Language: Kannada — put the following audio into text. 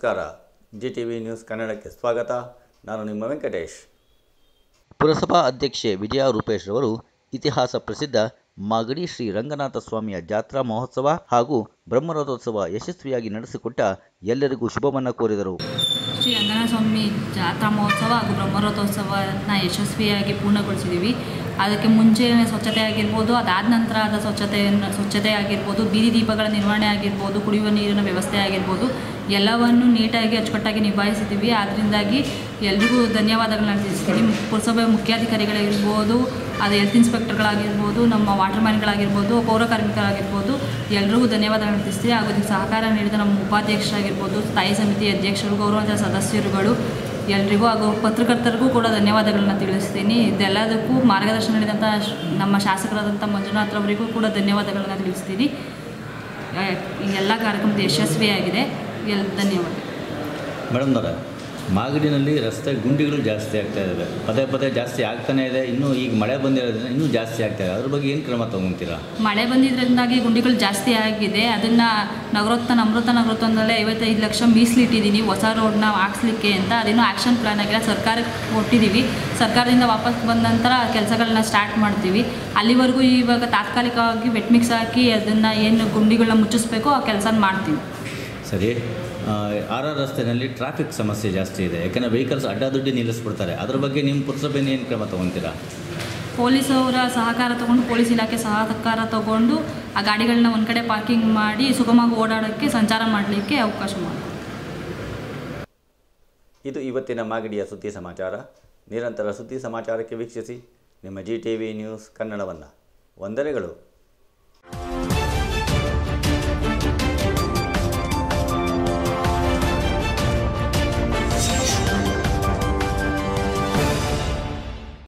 ನಮಸ್ಕಾರ ಜಿ ಟಿ ವಿ ನ್ಯೂಸ್ ಕನ್ನಡಕ್ಕೆ ಸ್ವಾಗತ ನಾನು ನಿಮ್ಮ ವೆಂಕಟೇಶ್ ಪುರಸಭಾ ಅಧ್ಯಕ್ಷೆ ವಿಜಯ ರೂಪೇಶ್ ರವರು ಇತಿಹಾಸ ಪ್ರಸಿದ್ಧ ಮಾಗಡಿ ಶ್ರೀ ರಂಗನಾಥ ಸ್ವಾಮಿಯ ಜಾತ್ರಾ ಮಹೋತ್ಸವ ಹಾಗೂ ಬ್ರಹ್ಮರಥೋತ್ಸವ ಯಶಸ್ವಿಯಾಗಿ ನಡೆಸಿಕೊಟ್ಟ ಎಲ್ಲರಿಗೂ ಶುಭವನ್ನ ಕೋರಿದರು ಶ್ರೀ ರಂಗನಾಥ ಸ್ವಾಮಿ ಜಾತ್ರಾ ಮಹೋತ್ಸವ ಹಾಗೂ ಬ್ರಹ್ಮರಥೋತ್ಸವನ ಯಶಸ್ವಿಯಾಗಿ ಪೂರ್ಣಗೊಳಿಸಿದ್ದೀವಿ ಅದಕ್ಕೆ ಮುಂಚೆ ಸ್ವಚ್ಛತೆ ಆಗಿರ್ಬೋದು ಅದಾದ ನಂತರ ಆದ ಸ್ವಚ್ಛತೆಯನ್ನು ಸ್ವಚ್ಛತೆ ಆಗಿರ್ಬೋದು ಬೀದಿ ದೀಪಗಳ ನಿರ್ವಹಣೆ ಆಗಿರ್ಬೋದು ಕುಡಿಯುವ ನೀರಿನ ವ್ಯವಸ್ಥೆ ಆಗಿರ್ಬೋದು ಎಲ್ಲವನ್ನು ನೀಟಾಗಿ ಅಚ್ಚುಕಟ್ಟಾಗಿ ನಿಭಾಯಿಸಿದ್ದೀವಿ ಅದರಿಂದಾಗಿ ಎಲ್ರಿಗೂ ಧನ್ಯವಾದಗಳನ್ನ ತಿಳಿಸ್ತೀನಿ ಪುರಸಭೆ ಮುಖ್ಯಾಧಿಕಾರಿಗಳಿರ್ಬೋದು ಅದು ಹೆಲ್ತ್ ಇನ್ಸ್ಪೆಕ್ಟರ್ಗಳಾಗಿರ್ಬೋದು ನಮ್ಮ ವಾಟರ್ ಮ್ಯಾನ್ಗಳಾಗಿರ್ಬೋದು ಪೌರ ಕಾರ್ಮಿಕರಾಗಿರ್ಬೋದು ಎಲ್ರಿಗೂ ಧನ್ಯವಾದಗಳನ್ನ ತಿಳಿಸ್ತೀವಿ ಹಾಗೂ ಇದಕ್ಕೆ ಸಹಕಾರ ನೀಡಿದ ನಮ್ಮ ಉಪಾಧ್ಯಕ್ಷರಾಗಿರ್ಬೋದು ಸ್ಥಾಯಿ ಸಮಿತಿ ಅಧ್ಯಕ್ಷರು ಗೌರವಾಂಶ ಸದಸ್ಯರುಗಳು ಎಲ್ರಿಗೂ ಹಾಗೂ ಪತ್ರಕರ್ತರಿಗೂ ಕೂಡ ಧನ್ಯವಾದಗಳನ್ನ ತಿಳಿಸ್ತೀನಿ ಇದೆಲ್ಲದಕ್ಕೂ ಮಾರ್ಗದರ್ಶನ ನೀಡಿದಂಥ ಶ- ನಮ್ಮ ಶಾಸಕರಾದಂಥ ಮಂಜುನಾಥ್ ಅವರಿಗೂ ಕೂಡ ಧನ್ಯವಾದಗಳನ್ನ ತಿಳಿಸ್ತೀನಿ ಆ, ಈ ಎಲ್ಲ ಕಾರ್ಯಕ್ರಮದ ಯಶಸ್ವಿಯಾಗಿದೆ ಎಲ್ ಧನ್ಯವಾದ ಮೇಡಮ್ನವರ ಮಾಗಡಿನಲ್ಲಿ ರಸ್ತೆ ಗುಂಡಿಗಳು ಜಾಸ್ತಿ ಆಗ್ತಾ ಇದ್ದಾವೆ ಪದೇ ಪದೇ ಜಾಸ್ತಿ ಆಗ್ತಾನೇ ಇದೆ ಇನ್ನೂ ಈಗ ಮಳೆ ಬಂದಿರೋದ್ರಿಂದ ಇನ್ನೂ ಜಾಸ್ತಿ ಆಗ್ತಾ ಇದೆ ಅದ್ರ ಬಗ್ಗೆ ಏನು ಕ್ರಮ ತೊಗೊತೀರಾ ಮಳೆ ಬಂದಿದ್ದರಿಂದಾಗಿ ಗುಂಡಿಗಳು ಜಾಸ್ತಿ ಆಗಿದೆ ಅದನ್ನು ನಗರೋತ್ಥಾನ ಅಮೃತ ನಗರೋತ್ಥಾನದಲ್ಲೇ ಐವತ್ತೈದು ಲಕ್ಷ ಮೀಸಲಿಟ್ಟಿದ್ದೀನಿ ಹೊಸ ರೋಡ್ನ ಹಾಕ್ಸ್ಲಿಕ್ಕೆ ಅಂತ ಅದೇನೋ ಆ್ಯಕ್ಷನ್ ಪ್ಲ್ಯಾನ್ ಆಗಿಲ್ಲ ಸರ್ಕಾರಕ್ಕೆ ಕೊಟ್ಟಿದ್ದೀವಿ ಸರ್ಕಾರದಿಂದ ವಾಪಸ್ ಬಂದ ನಂತರ ಕೆಲಸಗಳನ್ನ ಸ್ಟಾರ್ಟ್ ಮಾಡ್ತೀವಿ ಅಲ್ಲಿವರೆಗೂ ಇವಾಗ ತಾತ್ಕಾಲಿಕವಾಗಿ ವೆಟ್ ಮಿಕ್ಸ್ ಹಾಕಿ ಅದನ್ನು ಏನು ಗುಂಡಿಗಳನ್ನ ಮುಚ್ಚಿಸ್ಬೇಕೋ ಆ ಕೆಲಸ ಮಾಡ್ತೀವಿ ಸರಿ ಆರ್ ಆರ್ ರಸ್ತೆಯಲ್ಲಿ ಟ್ರಾಫಿಕ್ ಸಮಸ್ಯೆ ಜಾಸ್ತಿ ಇದೆ ಯಾಕಂದರೆ ವೆಹಿಕಲ್ಸ್ ಅಡ್ಡಾದುಡ್ಡಿ ನಿಲ್ಲಿಸ್ಬಿಡ್ತಾರೆ ಅದ್ರ ಬಗ್ಗೆ ನಿಮ್ಮ ಪುರಸಭೆನ ಏನು ಕ್ರಮ ತೊಗೊತೀರಾ ಪೊಲೀಸ್ ಅವರ ಸಹಕಾರ ತಗೊಂಡು ಪೊಲೀಸ್ ಇಲಾಖೆ ಸಹಕಾರ ತಗೊಂಡು ಆ ಗಾಡಿಗಳನ್ನ ಒಂದು ಕಡೆ ಪಾರ್ಕಿಂಗ್ ಮಾಡಿ ಸುಗಮವಾಗಿ ಓಡಾಡೋಕ್ಕೆ ಸಂಚಾರ ಮಾಡಲಿಕ್ಕೆ ಅವಕಾಶ ಮಾಡಿ ಇದು ಇವತ್ತಿನ ಮಾಗಡಿಯ ಸುದ್ದಿ ಸಮಾಚಾರ ನಿರಂತರ ಸುದ್ದಿ ಸಮಾಚಾರಕ್ಕೆ ವೀಕ್ಷಿಸಿ ನಿಮ್ಮ ಜಿ ಟಿ ವಿ ನ್ಯೂಸ್ ಕನ್ನಡವನ್ನು ವಂದನೆಗಳು